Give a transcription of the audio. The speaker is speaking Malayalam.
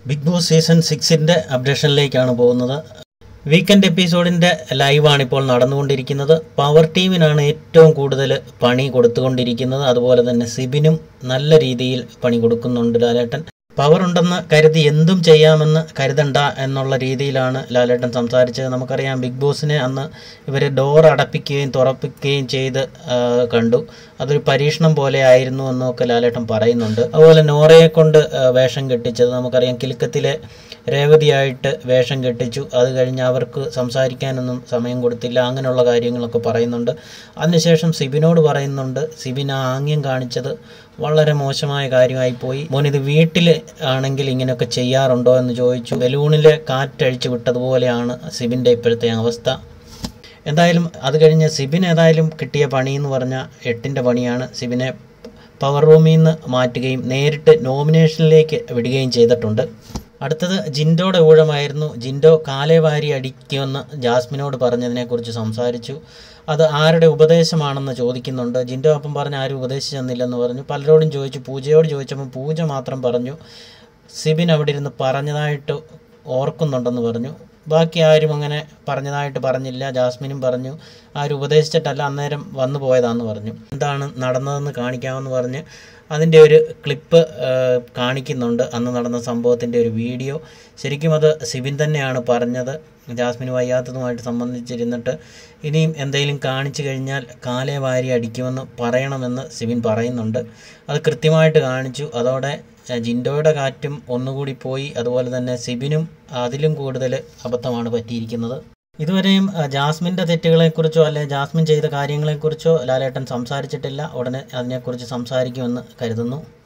ബിഗ് ബോസ് സീസൺ സിക്സിൻ്റെ അപ്ഡേഷനിലേക്കാണ് പോകുന്നത് വീക്കെൻഡ് എപ്പിസോഡിൻ്റെ ലൈവാണ് ഇപ്പോൾ നടന്നുകൊണ്ടിരിക്കുന്നത് പവർ ടീമിനാണ് ഏറ്റവും കൂടുതൽ പണി കൊടുത്തുകൊണ്ടിരിക്കുന്നത് അതുപോലെ തന്നെ സിബിനും നല്ല രീതിയിൽ പണി കൊടുക്കുന്നുണ്ട് ലാലേട്ടൻ പവർ ഉണ്ടെന്ന് കരുതി എന്തും ചെയ്യാമെന്ന് കരുതണ്ട എന്നുള്ള രീതിയിലാണ് ലാലേട്ടൻ സംസാരിച്ചത് നമുക്കറിയാം ബിഗ് ബോസിനെ അന്ന് ഇവർ ഡോർ അടപ്പിക്കുകയും തുറപ്പിക്കുകയും ചെയ്ത് ആ, കണ്ടു അതൊരു പരീക്ഷണം പോലെ ആയിരുന്നു എന്നൊക്കെ ലാലേട്ടൻ പറയുന്നുണ്ട് അതുപോലെ നോറയെ കൊണ്ട് ആ, വേഷം കെട്ടിച്ചത് നമുക്കറിയാം കിലുക്കത്തിലെ രേവതിയായിട്ട് വേഷം കെട്ടിച്ചു അത് കഴിഞ്ഞ് അവർക്ക് സംസാരിക്കാനൊന്നും സമയം കൊടുത്തില്ല അങ്ങനെയുള്ള കാര്യങ്ങളൊക്കെ പറയുന്നുണ്ട് അതിനുശേഷം സിബിനോട് പറയുന്നുണ്ട് സിബിൻ ആ ആംഗ്യം കാണിച്ചത് വളരെ മോശമായ കാര്യമായി പോയി മോൻ ഇത് വീട്ടിൽ ആണെങ്കിൽ ഇങ്ങനെയൊക്കെ ചെയ്യാറുണ്ടോ എന്ന് ചോദിച്ചു ബലൂണിലെ കാറ്റഴിച്ചു വിട്ടതുപോലെയാണ് സിബിൻ്റെ ഇപ്പോഴത്തെ അവസ്ഥ എന്തായാലും അത് കഴിഞ്ഞ് സിബിൻ ഏതായാലും കിട്ടിയ പണി എന്ന് പറഞ്ഞാൽ എട്ടിൻ്റെ പണിയാണ് സിബിനെ പവർ റൂമിൽ നിന്ന് മാറ്റുകയും നേരിട്ട് നോമിനേഷനിലേക്ക് വിടുകയും ചെയ്തിട്ടുണ്ട് അടുത്തത് ജിൻഡോയുടെ ഊഴമായിരുന്നു ജിൻഡോ കാലേ വാരി അടിക്കുമെന്ന് ജാസ്മിനോട് പറഞ്ഞതിനെക്കുറിച്ച് സംസാരിച്ചു അത് ആരുടെ ഉപദേശമാണെന്ന് ചോദിക്കുന്നുണ്ട് ജിൻഡോ അപ്പം പറഞ്ഞ് ആരും ഉപദേശിച്ചെന്നില്ലെന്ന് പറഞ്ഞു പലരോടും ചോദിച്ചു പൂജയോട് ചോദിച്ചപ്പോൾ പൂജ മാത്രം പറഞ്ഞു സിബിൻ അവിടെ ഇരുന്ന് പറഞ്ഞതായിട്ട് ഓർക്കുന്നുണ്ടെന്ന് പറഞ്ഞു ബാക്കി ആരും അങ്ങനെ പറഞ്ഞതായിട്ട് പറഞ്ഞില്ല ജാസ്മിനും പറഞ്ഞു ആരും ഉപദേശിച്ചിട്ടല്ല അന്നേരം വന്നു പോയതാന്ന് പറഞ്ഞു എന്താണ് നടന്നതെന്ന് കാണിക്കാമെന്ന് പറഞ്ഞ് അതിൻ്റെ ഒരു ക്ലിപ്പ് കാണിക്കുന്നുണ്ട് അന്ന് നടന്ന സംഭവത്തിൻ്റെ ഒരു വീഡിയോ ശരിക്കും അത് സിബിൻ തന്നെയാണ് പറഞ്ഞത് ജാസ്മിന് വയ്യാത്തതുമായിട്ട് സംബന്ധിച്ചിരുന്നിട്ട് ഇനിയും എന്തെങ്കിലും കാണിച്ചു കഴിഞ്ഞാൽ കാലേ വാരി അടിക്കുമെന്ന് പറയണമെന്ന് സിബിൻ പറയുന്നുണ്ട് അത് കൃത്യമായിട്ട് കാണിച്ചു അതോടെ ഏഹ്, ജിൻഡോയുടെ കാറ്റും ഒന്നുകൂടി പോയി അതുപോലെ തന്നെ സിബിനും അതിലും കൂടുതൽ അബദ്ധമാണ് പറ്റിയിരിക്കുന്നത് ഇതുവരെയും അഹ്, ജാസ്മിൻ്റെ തെറ്റുകളെക്കുറിച്ചോ അല്ലെ ജാസ്മിൻ ചെയ്ത കാര്യങ്ങളെക്കുറിച്ചോ ലാലേട്ടൻ സംസാരിച്ചിട്ടില്ല ഉടനെ അതിനെക്കുറിച്ച് സംസാരിക്കുമെന്ന് കരുതുന്നു